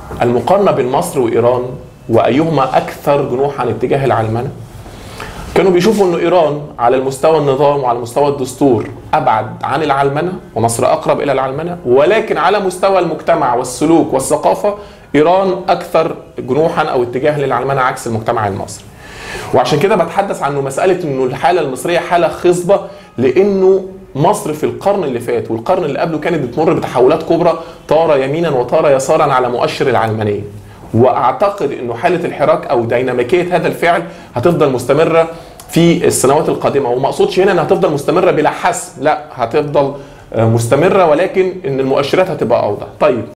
المقارنه بين مصر وايران وايهما اكثر جنوحا اتجاه العلمنه كانوا بيشوفوا انه ايران على المستوى النظام وعلى مستوى الدستور ابعد عن العلمنه ومصر اقرب الى العلمنه ولكن على مستوى المجتمع والسلوك والثقافه ايران اكثر جنوحا او اتجاه للعلمنه عكس المجتمع المصري. وعشان كده بتحدث عنه مساله انه الحاله المصريه حاله خصبه لانه مصر في القرن اللي فات والقرن اللي قبله كانت بتمر بتحولات كبرى طار يمينا وطار يسارا على مؤشر العلمانيه. واعتقد انه حاله الحراك او ديناميكيه هذا الفعل هتفضل مستمره في السنوات القادمه وما اقصدش هنا انها هتفضل مستمره بلا حسم لا هتفضل مستمره ولكن ان المؤشرات هتبقى اوضح طيب